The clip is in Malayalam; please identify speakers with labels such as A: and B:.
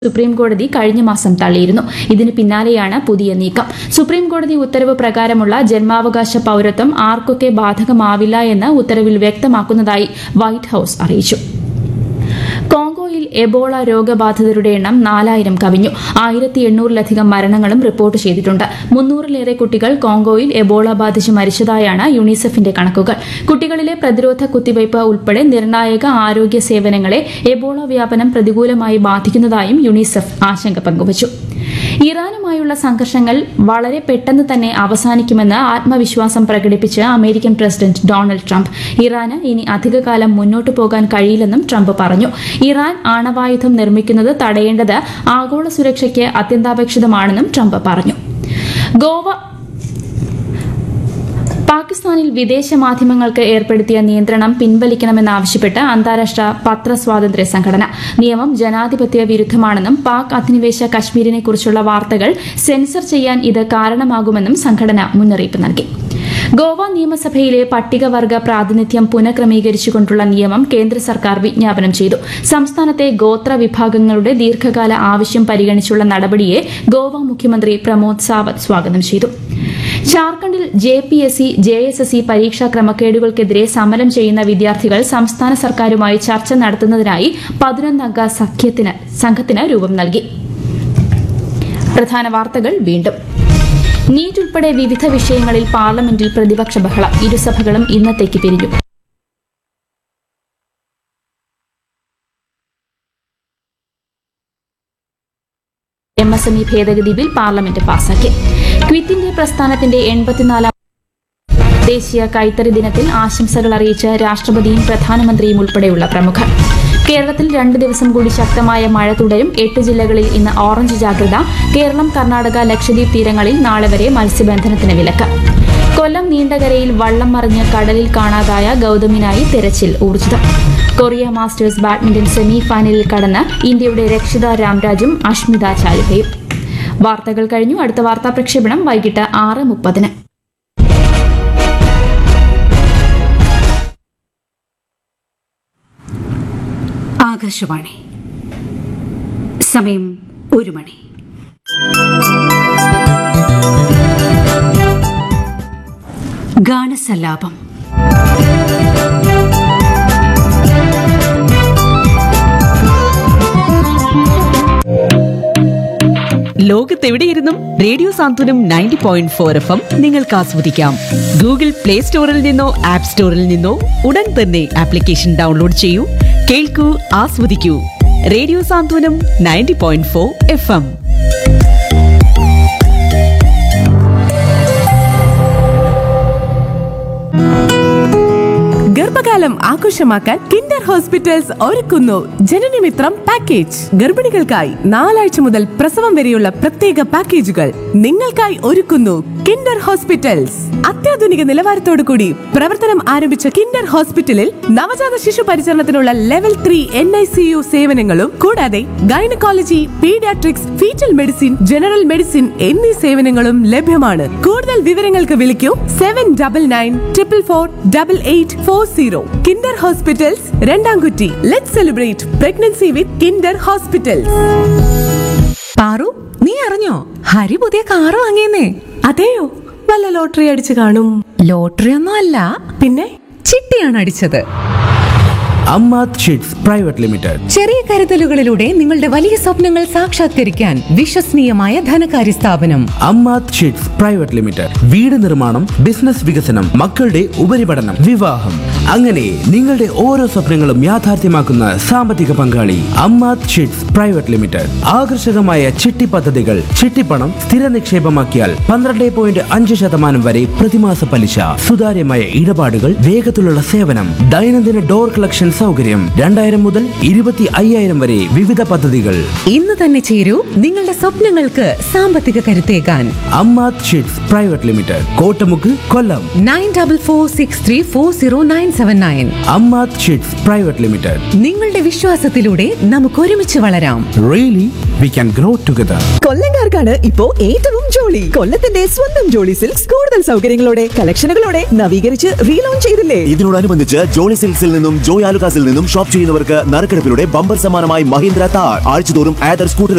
A: സുപ്രീം കോടതി കഴിഞ്ഞ മാസം തള്ളിയിരുന്നു ഇതിന് പിന്നാലെയാണ് പുതിയ നീക്കം സുപ്രീം കോടതി ഉത്തരവ് പ്രകാരമുള്ള ജന്മാവകാശ പൌരത്വം ആർക്കൊക്കെ ബാധകമാവില്ല എന്ന് ഉത്തരവിൽ വ്യക്തമാക്കുന്നതായി വൈറ്റ് ഹൌസ് അറിയിച്ചു കോങ്കോയിൽ എബോള രോഗബാധിതരുടെ എണ്ണം നാലായിരം കവിഞ്ഞു ആയിരത്തി എണ്ണൂറിലധികം മരണങ്ങളും റിപ്പോർട്ട് ചെയ്തിട്ടുണ്ട് മുന്നൂറിലേറെ കുട്ടികൾ കോങ്കോയിൽ എബോള ബാധിച്ച് മരിച്ചതായാണ് യുണിസെഫിന്റെ കണക്കുകൾ കുട്ടികളിലെ പ്രതിരോധ കുത്തിവയ്പ് ഉൾപ്പെടെ നിർണായക ആരോഗ്യ സേവനങ്ങളെ എബോള വ്യാപനം പ്രതികൂലമായി ബാധിക്കുന്നതായും യുണിസെഫ് ആശങ്ക പങ്കുവച്ചു ഇറാനുമായുള്ള സംഘർഷങ്ങൾ വളരെ പെട്ടെന്ന് തന്നെ അവസാനിക്കുമെന്ന് ആത്മവിശ്വാസം പ്രകടിപ്പിച്ച് അമേരിക്കൻ പ്രസിഡന്റ് ഡൊണാൾഡ് ട്രംപ് ഇറാന് ഇനി അധികകാലം മുന്നോട്ടു പോകാൻ കഴിയില്ലെന്നും ട്രംപ് പറഞ്ഞു ഇറാൻ ആണവായുധം നിർമ്മിക്കുന്നത് തടയേണ്ടത് ആഗോള സുരക്ഷയ്ക്ക് അത്യന്താപേക്ഷിതമാണെന്നും ട്രംപ് പറഞ്ഞു ഗോവ പാകിസ്ഥാനിൽ വിദേശ മാധ്യമങ്ങൾക്ക് ഏർപ്പെടുത്തിയ നിയന്ത്രണം പിൻവലിക്കണമെന്നാവശ്യപ്പെട്ട് അന്താരാഷ്ട്ര പത്രസ്വാതന്ത്ര്യ സംഘടന നിയമം ജനാധിപത്യ വിരുദ്ധമാണെന്നും പാക് അധിനിവേശ കശ്മീരിനെക്കുറിച്ചുള്ള വാർത്തകൾ സെൻസർ ചെയ്യാൻ ഇത് കാരണമാകുമെന്നും സംഘടന മുന്നറിയിപ്പ് നൽകി ഗോവ നിയമസഭയിലെ പട്ടികവർഗ പ്രാതിനിധ്യം പുനഃക്രമീകരിച്ചുകൊണ്ടുള്ള നിയമം കേന്ദ്ര സർക്കാർ വിജ്ഞാപനം ചെയ്തു സംസ്ഥാനത്തെ ഗോത്ര വിഭാഗങ്ങളുടെ ദീർഘകാല ആവശ്യം പരിഗണിച്ചുള്ള നടപടിയെ ഗോവ മുഖ്യമന്ത്രി പ്രമോദ് സാവന്ത് സ്വാഗതം ചെയ്തു ജാർഖണ്ഡിൽ J P S C J S S C പരീക്ഷാ ക്രമക്കേടുകൾക്കെതിരെ സമരം ചെയ്യുന്ന വിദ്യാർത്ഥികൾ സംസ്ഥാന സർക്കാരുമായി ചർച്ച നടത്തുന്നതിനായി പതിനൊന്നംഗ സഖ്യത്തിന് സംഘത്തിന് രൂപം നൽകി പ്രധാന വാർത്തകൾ വീണ്ടും നീറ്റ് ഉൾപ്പെടെ വിവിധ വിഷയങ്ങളിൽ പാർലമെന്റിൽ പ്രതിപക്ഷ ബഹളം ഇരുസഭകളും ഇന്നത്തേക്ക് പിരിഞ്ഞു എം എസ് എം ഇ ഭേദഗതി ബിൽ പാർലമെന്റ് പാസാക്കി ക്വിറ്റ് ഇന്ത്യ പ്രസ്ഥാനത്തിന്റെ എൺപത്തിനാലാം ദേശീയ കൈത്തറി ദിനത്തിൽ ആശംസകൾ അറിയിച്ച് രാഷ്ട്രപതിയും പ്രധാനമന്ത്രിയും ഉൾപ്പെടെയുള്ള പ്രമുഖർ കേരളത്തിൽ രണ്ട് ദിവസം കൂടി ശക്തമായ മഴ തുടരും എട്ട് ജില്ലകളിൽ ഇന്ന് ഓറഞ്ച് ജാഗ്രത കേരളം കർണാടക ലക്ഷദ്വീപ് തീരങ്ങളിൽ നാളെ വരെ മത്സ്യബന്ധനത്തിന് വിലക്ക് കൊല്ലം നീണ്ടകരയിൽ വള്ളം മറിഞ്ഞ് കടലിൽ കാണാതായ ഗൌതമിനായി തെരച്ചിൽ ഊർജിതം കൊറിയ മാസ്റ്റേഴ്സ് ബാഡ്മിന്റൺ സെമി ഫൈനലിൽ കടന്ന് ഇന്ത്യയുടെ രക്ഷിത രാംരാജും അഷ്മിത ചാലിഹയും വാർത്തകൾ കഴിഞ്ഞു അടുത്ത വാർത്താ പ്രക്ഷേപണം വൈകിട്ട് ആറ് മുപ്പതിന്
B: ആകാശവാണി സമയം ഒരു മണി ഗാനസല്ലാപം
C: ലോകത്തെവിടെയിരുന്നും radio Santhwanam ninety point four F M നിങ്ങൾക്ക് ആസ്വദിക്കാം ഗൂഗിൾ പ്ലേ സ്റ്റോറിൽ നിന്നോ ആപ്പ് സ്റ്റോറിൽ നിന്നോ ഉടൻ തന്നെ ആപ്ലിക്കേഷൻ ഡൗൺലോഡ് ചെയ്യൂ കേൾക്കൂ ആസ്വദിക്കൂ radio Santhwanam ninety point four F M
D: ഗർഭകാലം ആഘോഷമാക്കാൻ കിൻഡർ ഹോസ്പിറ്റൽസ് ഒരുക്കുന്നു ജനനമിത്രം പാക്കേജ് ഗർഭിണികൾക്കായി നാലാഴ്ച മുതൽ പ്രസവം വരെയുള്ള പ്രത്യേക പാക്കേജുകൾ നിങ്ങൾക്കായി ഒരുക്കുന്നു കിൻഡർ ഹോസ്പിറ്റൽസ് അത്യാധുനിക നിലവാരത്തോടു കൂടി പ്രവർത്തനം ആരംഭിച്ച കിൻഡർ ഹോസ്പിറ്റലിൽ നവജാത ശിശു പരിചരണത്തിനുള്ള level three N I C U സേവനങ്ങളും കൂടാതെ gynaecology paediatrics foetal medicine general medicine എന്നീ സേവനങ്ങളും ലഭ്യമാണ് കൂടുതൽ വിവരങ്ങൾക്ക് വിളിക്കൂ seven double nine triple four double eight four zero kinder hospitals രണ്ടാംകുറ്റി let celebrate pregnancy with kinder hospitals
E: Paru നീ അറിഞ്ഞോ ഹരി പുതിയ കാറ് വാങ്ങിയെന്നേ
D: അതെയോ വല്ല ലോട്ടറി അടിച്ചു കാണും
E: ലോട്ടറി ഒന്നും അല്ല
D: പിന്നെ
E: ചിട്ടിയാണ് അടിച്ചത്
F: അമ്മാത് ഷീറ്റ്സ് പ്രൈവറ്റ് ലിമിറ്റഡ്
E: ചെറിയ കരുതലുകളിലൂടെ നിങ്ങളുടെ വലിയ സ്വപ്നങ്ങൾ സാക്ഷാത്കരിക്കാൻ വിശ്വസനീയമായ ധനകാര്യ സ്ഥാപനം
F: അമ്മാത് ഷീറ്റ്സ് പ്രൈവറ്റ് ലിമിറ്റഡ് വീട് നിർമ്മാണം ബിസിനസ് വികസനം മക്കളുടെ ഉപരിപഠനം വിവാഹം അങ്ങനെ നിങ്ങളുടെ ഓരോ സ്വപ്നങ്ങളും യാഥാർത്ഥ്യമാക്കുന്ന സാമ്പത്തിക പങ്കാളി അമ്മാത് ഷീറ്റ്സ് പ്രൈവറ്റ് ലിമിറ്റഡ് ആകർഷകമായ ചിട്ടി പദ്ധതികൾ ചിട്ടിപ്പണം സ്ഥിര നിക്ഷേപമാക്കിയാൽ പന്ത്രണ്ട് പോയിന്റ് അഞ്ച് ശതമാനം വരെ പ്രതിമാസ പലിശ സുതാര്യമായ ഇടപാടുകൾ വേഗത്തിലുള്ള സേവനം ദൈനംദിന ഡോർ കളക്ഷൻ സൗകര്യം രണ്ടായിരം മുതൽ ഇരുപത്തി അയ്യായിരം വരെ വിവിധ പദ്ധതികൾ
E: ഇന്ന് തന്നെ ചേരൂ നിങ്ങളുടെ സ്വപ്നങ്ങൾക്ക് സാമ്പത്തിക കരുത്തേകാൻ
F: Ammath chits private limited Kottamukku Kollam
E: nine double four six three four zero nine seven nine
F: Ammath chits private limited
E: നിങ്ങളുടെ വിശ്വാസത്തിലൂടെ നമുക്ക് ഒരുമിച്ച് വളരാം
F: really we can grow together
G: കൊല്ലങ്കാർക്കാണ് ഇപ്പോ ഏറ്റവും ജോളി കൊല്ലത്തിന്റെ സ്വന്തം ജോളി സിൽക്സ് കൂടുതൽ സൗകര്യങ്ങളോടെ കളക്ഷനുകളോടെ നവീകരിച്ച് റീലോഞ്ച് ചെയ്തില്ലേ
H: ഇതിനോടനുബന്ധിച്ച് ജോളി സിൽക്സിൽ നിന്നും ജോയ് ആലുകാസിൽ നിന്നും ഷോപ്പ് ചെയ്യുന്നവർക്ക് നറുക്കെടുപ്പിലൂടെ ബമ്പർ സമ്മാനമായി മഹീന്ദ്ര താർ ആഴ്ചതോറും ആദർ സ്കൂട്ടർ